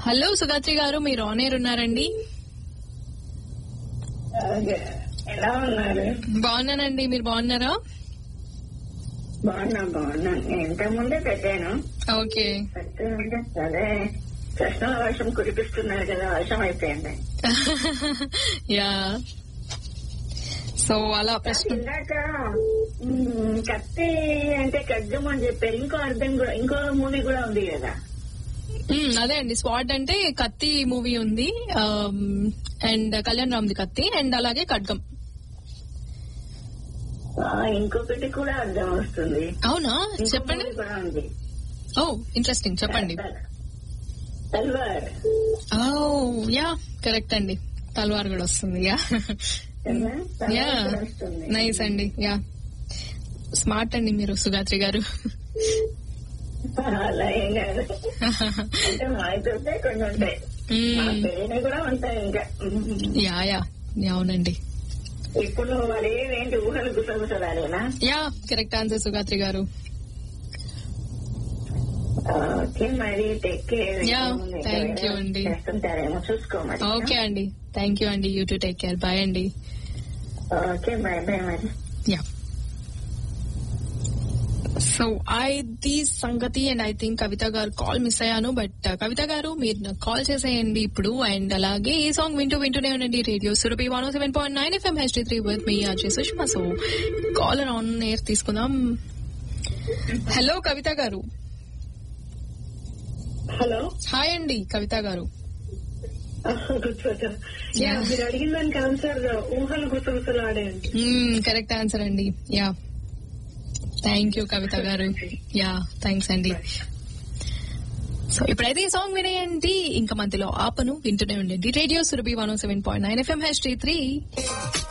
Hello Sugatri గారు మీరు on air ఉన్నారండి అలాగే. ఎలా ఉన్నారు బాగున్నానండి మీరు బాగున్నారా బాగున్నా బాగున్నా నేను ఇంతకు ముందే పెట్టాను ఓకే పెడుతుంటే అదే కృష్ణ వర్షం కురిపిస్తున్నారు కదా వర్షం అయిపోయింది యా సో అలా ప్రశ్న ఇందాక మ్, కత్తి అంటే ఖడ్గం అని చెప్పారు ఇంకో అర్థం కూడా ఇంకో మూవీ కూడా ఉంది కదా మ్మ్, అదే అండి స్పాట్ అంటే కత్తి మూవీ ఉంది అండ్ కళ్యాణ్ రామ్ది కత్తి అండ్ అలాగే ఖడ్గం ఆ, ఇంకొకటి కూడా అర్థం వస్తుంది అవునా ఇంకో చెప్పండి movie కూడా ఉంది ఓ ఇంట్రెస్టింగ్ చెప్పండి తల్వార్ ఓ యా కరెక్ట్ అండి తల్వార్ కూడా వస్తుంది యా కదా? యా తల్వార్ కూడా వస్తుంది నైస్ అండి యా స్మార్ట్ అండి మీరు సుగాత్రి గారు అలా ఏం కాదు అంటే మాయితే కొన్ని ఉంటాయి మా మ్మ్, తెలియని కూడా ఉంటాయి ఇంకా మ్. యా యా యా, అవునండి ఇప్పుడు మరి ఏంటి ఊహలు గుసగుసలాడేనా యా కరెక్ట్ ఆన్సర్ సుగాత్రి గారు ఓకే మరి take care Yeah, thank you అండి. చేస్తుంటారేమో చూసుకో మరి ఓకే అండి థ్యాంక్ యూ అండి you too take care bye అండి ఓకే బాయ్ బాయ్ మరి యా సో ఐ ది సంగతి అండ్ ఐ థింక్ కవిత గారు కాల్ మిస్ అయ్యాను బట్ కవిత గారు మీరు నాకు కాల్ చేసేయండి ఇప్పుడు అండ్ అలాగే ఈ సాంగ్ వింటూ వింటూనే ఉండండి radio Surabhi one seven point nine FM HD three with me Ajay Sushma so call on air తీసుకుందాం హలో కవిత గారు హలో హాయ్ అండి కవిత గారు గుర్తుపట్టా యా మీరు అడిగిన దానికి ఆన్సర్ ఊహలు గుసగుసలాడేయండి కరెక్ట్ ఆన్సర్ అండి యా థ్యాంక్ యూ కవిత గారు యా థ్యాంక్స్ అండి సో ఇప్పుడైతే ఈ సాంగ్ వినేయండి ఇంకా మధ్యలో ఆపను వింటూనే ఉండండి radio Surabhi one seven point nine FM H three